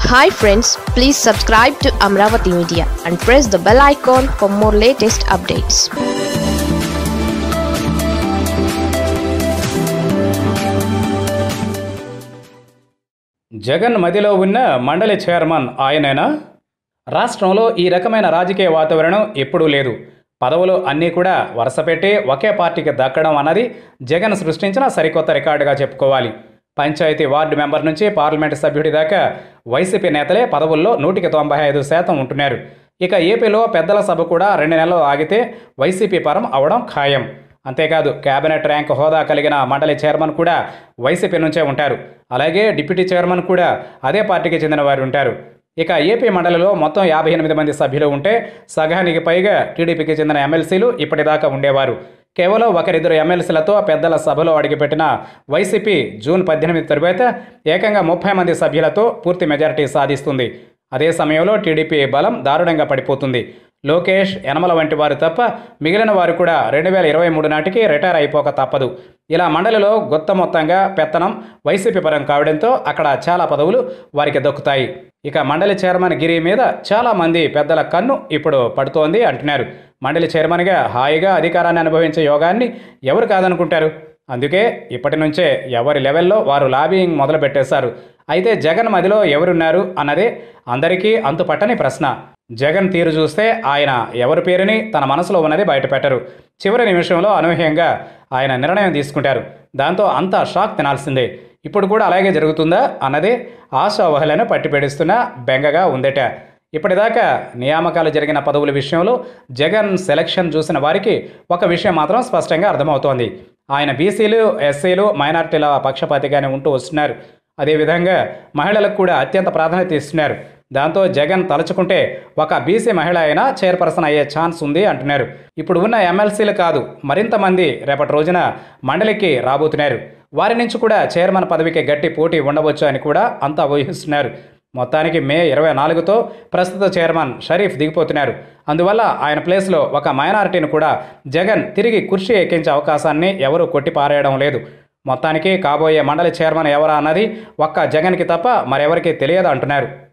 hi friends please subscribe to Amaravati media and press the bell icon for more latest updates Jagan మదిలో ఉన్న మండలి chairman ఆయనేనా రాష్ట్రంలో ఈ రకమైన రాజకీయ వాతావరణం ఎప్పుడూ లేదు పదవులు అన్నీ కూడా వరుసపెట్టి ఒకే పార్టీకి దక్కడం అన్నది జగన్ సృష్టించిన సరికొత్త రికార్డుగా చెప్పుకోవాలి పంచాయతీ వార్డు మెంబర్ నుంచి పార్లమెంటు సభ్యుడి దాకా వైసీపీ నేతలే పదవుల్లో నూటికి తొంభై ఐదు శాతం ఉంటున్నారు ఇక ఏపీలో పెద్దల సభ కూడా రెండు నెలలు ఆగితే వైసీపీ పరం అవడం ఖాయం అంతేకాదు కేబినెట్ ర్యాంక్ హోదా కలిగిన మండలి చైర్మన్ కూడా వైసీపీ నుంచే ఉంటారు అలాగే డిప్యూటీ చైర్మన్ కూడా అదే పార్టీకి చెందిన వారు ఉంటారు ఇక ఏపీ మండలిలో మొత్తం యాభై ఎనిమిది మంది సభ్యులు ఉంటే సగానికి పైగా టీడీపీకి చెందిన ఎమ్మెల్సీలు ఇప్పటిదాకా ఉండేవారు కేవలం ఒకరిద్దరు ఎమ్మెల్సీలతో పెద్దల సభలో అడుగుపెట్టిన వైసీపీ జూన్ పద్దెనిమిది తరువాత ఏకంగా ముప్పై మంది సభ్యులతో పూర్తి మెజారిటీ సాధిస్తుంది అదే సమయంలో టీడీపీ బలం దారుణంగా పడిపోతుంది లోకేష్ యనమల వంటి వారు తప్ప మిగిలిన వారు కూడా రెండు వేల ఇరవై మూడు నాటికి రిటైర్ అయిపోక తప్పదు ఇలా మండలిలో గొత్త మొత్తంగా పెత్తనం వైసీపీ పరం కావడంతో అక్కడ చాలా పదవులు వారికి దక్కుతాయి ఇక మండలి చైర్మన్ గిరి మీద చాలా మంది పెద్దల కన్ను ఇప్పుడు పడుతోంది అంటున్నారు మండలి చైర్మన్గా హాయిగా అధికారాన్ని అనుభవించే యోగాన్ని ఎవరు కాదనుకుంటారు అందుకే ఇప్పటి నుంచే ఎవరి లెవెల్లో వారు లాబింగ్ మొదలు పెట్టేశారు అయితే జగన్ మదిలో ఎవరున్నారు అన్నదే అందరికీ అంతుపట్టని ప్రశ్న జగన్ తీరు చూస్తే ఆయన ఎవరి పేరుని తన మనసులో ఉన్నది బయటపెట్టరు చివరి నిమిషంలో అనూహ్యంగా ఆయన నిర్ణయం తీసుకుంటారు దాంతో అంతా షాక్ తినాల్సిందే ఇప్పుడు కూడా అలాగే జరుగుతుందా అన్నదే ఆశావహలను పట్టిపెడుస్తున్న బెంగగా ఉందట ఇప్పటిదాకా నియామకాలు జరిగిన పదవుల విషయంలో జగన్ సెలక్షన్ చూసిన వారికి ఒక విషయం మాత్రం స్పష్టంగా అర్థమవుతోంది ఆయన బీసీలు ఎస్సీలు మైనార్టీల పక్షపాతిగానే ఉంటూ వస్తున్నారు అదేవిధంగా మహిళలకు కూడా అత్యంత ప్రాధాన్యత ఇస్తున్నారు దాంతో జగన్ తలుచుకుంటే ఒక బీసీ మహిళ అయినా చైర్పర్సన్ అయ్యే ఛాన్స్ ఉంది అంటున్నారు ఇప్పుడు ఉన్న ఎమ్మెల్సీలు కాదు మరింత మంది రేపటి రోజున మండలికి రాబోతున్నారు వారి నుంచి కూడా చైర్మన్ పదవికి గట్టి పోటీ ఉండవచ్చు అని కూడా అంతా ఊహిస్తున్నారు మొత్తానికి మే ఇరవై నాలుగుతో ప్రస్తుత చైర్మన్ షరీఫ్ దిగిపోతున్నారు అందువల్ల ఆయన ప్లేస్లో ఒక మైనారిటీని కూడా జగన్ తిరిగి కుర్చీ ఎక్కించే అవకాశాన్ని ఎవరూ కొట్టిపారేయడం లేదు మొత్తానికి కాబోయే మండలి చైర్మన్ ఎవరా అన్నది ఒక్క జగన్కి తప్ప మరెవరికీ తెలియదు అంటున్నారు